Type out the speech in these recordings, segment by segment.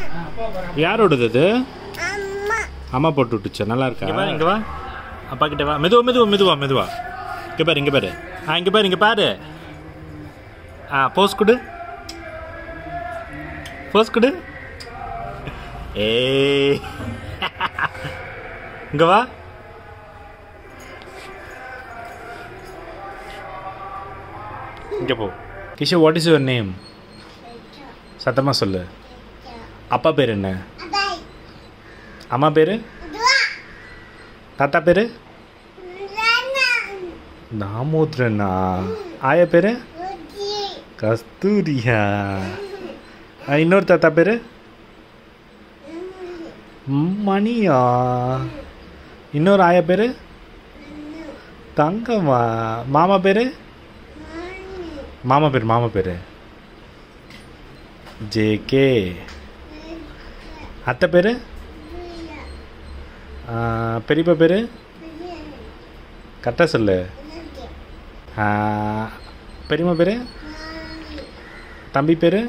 யாரோடது இது அம்மா அம்மா போட்டு விட்டுச்சா நல்லா இருக்கா இங்க வா இங்க வா அப்பா கிட்ட வா மெதுவா மெதுவா மெதுவா மெதுவா இங்க பாரு இங்க பாரு ஆ இங்க பாரு இங்க பாரு ஆ போஸ் கொடு போஸ் கொடு ஏய் இங்க வா இங்க போ Kisho what is your name சத்தமா சொல்லு அப்பா பேர் என்ன அபாய் அம்மா பேரு துவா தாத்தா பேரு ரானா தாமோத்ரனா ஆயா பேரு ருச்சி கஸ்தூரியா ஆ, இன்னொரு தாத்தா பேரு ம், மணியா இன்னொரு ஆயா பேரு தங்கம்மா மாமா பேரு மாமா பேர் மாமா பேரு ஜேகே அத்தை பேரு ஆ, பெரியப்பா பேரு கரெக்டாக சொல்லு ஆ, பெரியம்மா பேரு தம்பி பேரு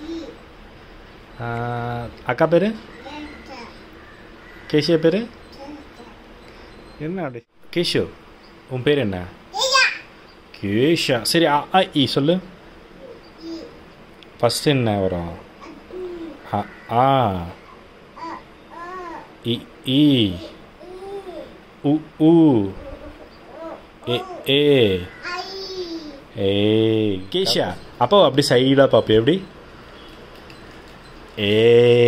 ஆ, அக்கா பேரு கேஷியா பேரு என்ன அப்படி கேஷு உன் பேர் என்ன கேஷா சரி ஆ ஆ, இ சொல்லு ஃபஸ்ட் என்ன வரும் ஆ ஆ இ ஈ உ ஊ ஏ ஏ ஏய் கேஷா அப்போ அப்படி சைடாக பார்ப்பேன் எப்படி ஏ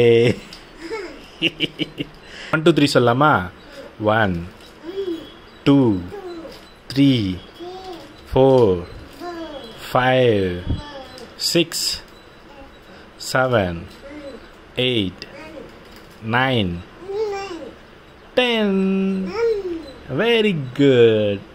ஒன் டூ த்ரீ சொல்லலாமா one two three four five six seven eight nine ten very good